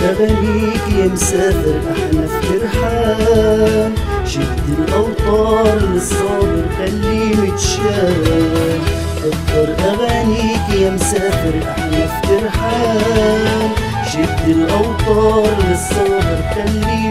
أغانيك يا مسافر احنا في ترحال شد الأوتار للصابر خليه متشال كتر أغانيك يا مسافر احنا في ترحال شد الأوتار للصابر خليه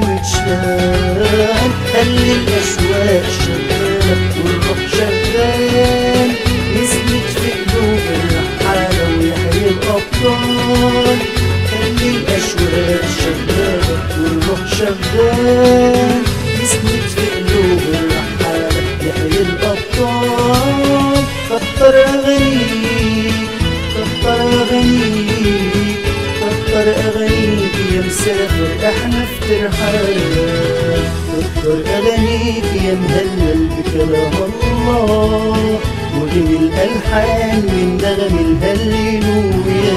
متشال خلي الأشواق شغالة والروح شغال يسند في قلوب الرحالة ويحيي الأبطال خلي الأشواق شغالة والروح شغال يسند في قلوب الرحالة يحيي الأبطال كتر أغانيك كتر أغانيك كتر أغانيك يا مسافر احنا في ترحال كتر أغانيك يا مهلل بكلام الله وغني الألحان من نغم الهللويا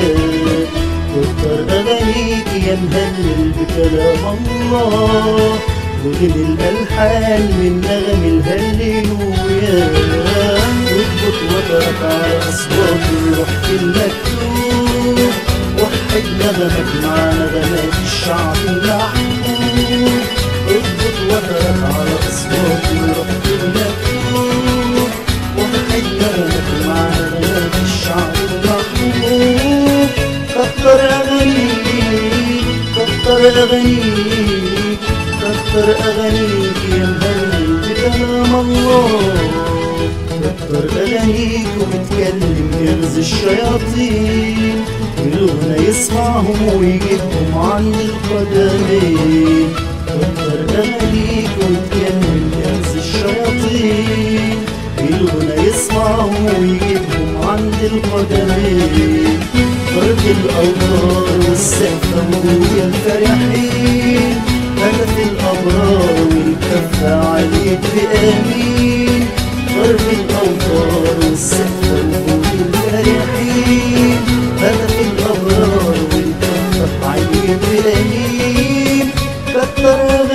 كتر أغانيك يا مهلل بكلام الله وغني الألحان من نغم الهللويا واضبط وترك على أصوات الروح في المكتوب وحد نغمك مع نغمات الشعب المحبوب اضبط وترك على أصوات الروح في المكتوب وحد نغمك مع نغمات الشعب المحبوب كتر أغانيك كتر أغانيك كتر أغانيك يا مهلل بكلام الله كتر أغانيك وبتكلم يغزي الشياطين والغنى يسمعهم ويجيبهم عند القدمين كتر أغانيك وبتكلم يغزي الشياطين الغنى يسمعهم ويجيبهم عند القدمين ضرب الأوتار والسقفة ويا الفرحين هدف الأبرار والكفة عليك بآمين ضرب الأوتار والسقفة ويا الفرحين هدف الأبرار والكفة عليك بآمين كتر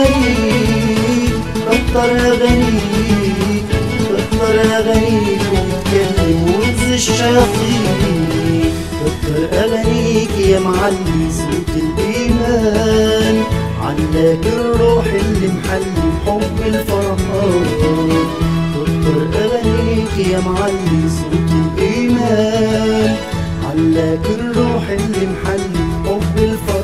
أغانيك كتر أغانيك كتر أغانيك واتكلم وانزل الشياطين كتر أغانيك يا معلي صوت الإيمان علاك الروح اللي محلي حب الفرحان كتر أغانيك يا معلي صوت الإيمان علاك الروح اللي محلي حب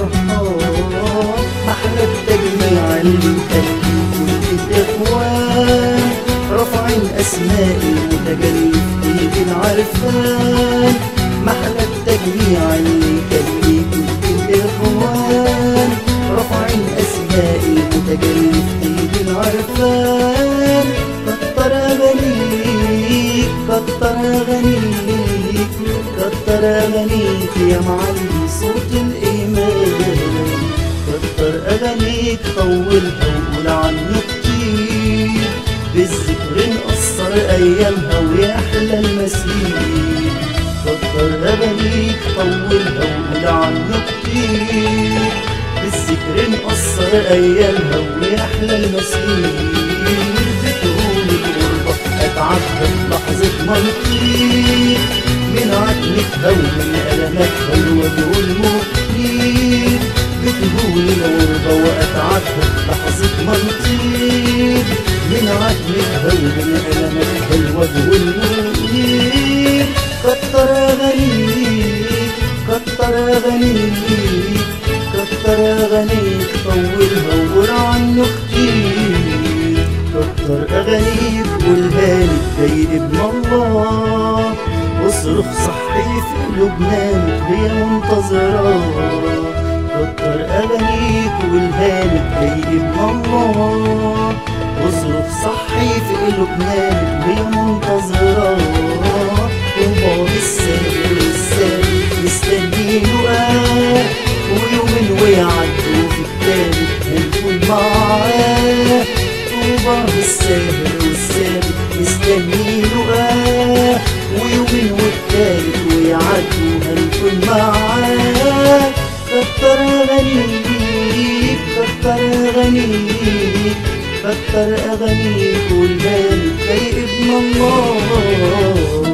الفرحان أحلى التجميع اللي مخلي كل الإخوان رافعين أسماء المتجلي في إيد العرفان محلى التجميع اللي يخلي كل الإخوان رافعين أسماء المتجلي في إيد العرفان كتر أغانيك كتر أغانيك كتر أغانيك يا معلي صوت الإيمان كتر أغانيك طولها وقول عنه كتير بالذكر نقصر أيامها ويحلى المسير كتر أغانيك طولها وقول عنه كتير بالذكر نقصر أيامها ويحلى المسير بتقول الغربة أتعبها لحظة منطير من عتمتها ومن ألماتها الوجه المخير بتهون الغربة وأتعبها لحظة منطير من عتمتها ومن ألماتها الوجه المخير كتر أغانيك كتر أغانيك كتر أغانيك طولها وقول عنه كتير كتر أغانيك قولها لي زي ابن الله واصرخ صحي في لبنان هي منتظرة كتر أغانيك قولها لي زي ابن الله واصرخ صحي في لبنان هي منتظرة وبعض السابق والسابق مستنينه آه ويومين ويعدوا في التالت هنكون معاه وبعض السابق والسابق مستنينه آه ويومين والتالت ويعدوا هنكون معاه كتر أغانيك كتر أغانيك كتر أغانيك والبالك يا ابن الله